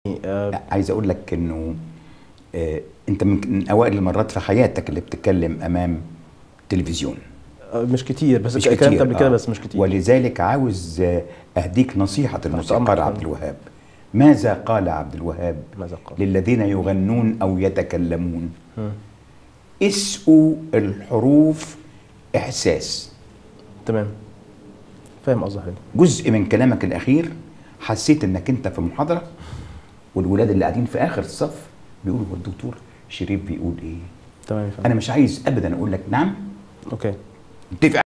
آه، عايز اقول لك انه آه، انت من من اوائل المرات في حياتك اللي بتتكلم امام تلفزيون آه، مش كتير بس مش اتكلمت كتير قبل كده آه. بس مش كتير ولذلك عاوز آه، اهديك نصيحه الموسيقار أمرك عبد فندم. الوهاب ماذا قال عبد الوهاب ماذا قال؟ للذين يغنون او يتكلمون مم. اسقوا الحروف احساس تمام فاهم قصدي حضرتك جزء من كلامك الاخير حسيت انك انت في محاضره والولاد اللي قاعدين في اخر الصف بيقولوا هو الدكتور شريف بيقول ايه تمام يا فندم انا مش عايز ابدا اقول لك نعم اوكي اتفق